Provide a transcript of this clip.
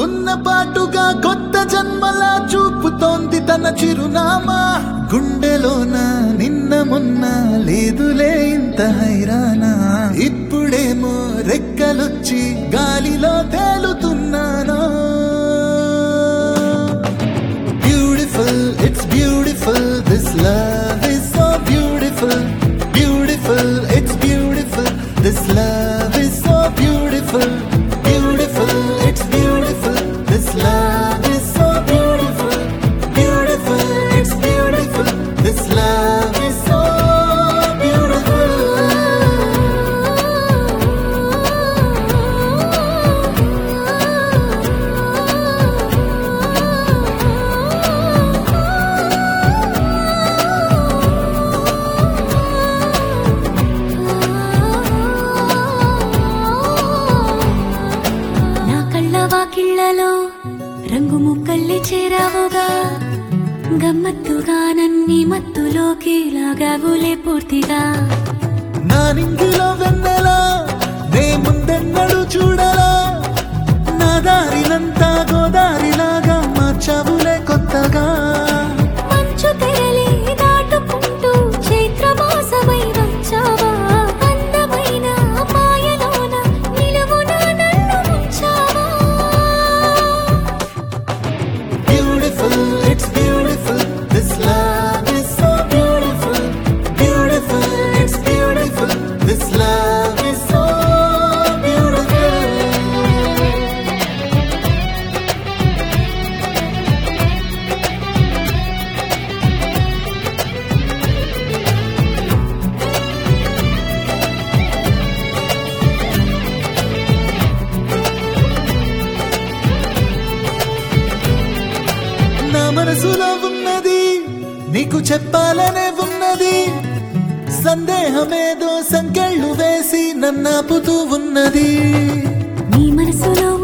ఉన్న పాటుగా కొత్త జన్మలా చూపుతోంది తన చిరునామా గుండెలోన నిన్న మొన్న లేదులే ఇంత హైరానా ఇప్పుడేమో రెక్కలొచ్చి గాలిలో తేలుతున్నానా beautiful it's beautiful this love is so beautiful beautiful it's beautiful this love is so beautiful beautiful it's beautiful this love is so beautiful beautiful it's beautiful this love is so నా కళ్ళ వాకిళ్లలో రంగు ముక్కల్లి చేరావుగా గమ్మత్తుగా నన్ని మత్తులోకి లాగావులే పూర్తిగా నా నింగిలో వెన్నెలా నే ముందెన్నడు చూడలా నా దారినంతా గోదారిలాగా మార్చావులే కొత్తగా మంచు తెరలి దాటుకుంటూ చైత్రమాసమై వచ్చావా అందమైన మాయలోన నిలువున నన్ను ముంచావా beautiful it's beautiful this love is so beautiful beautiful it's beautiful this love is so beautiful నా మనసులో ఉన్నది నీకు చెప్పాలనే ఉన్నది సందేహమేదో సంకెళ్ళు వేసి నన్నాపుతూ ఉన్నది నీ మనసులో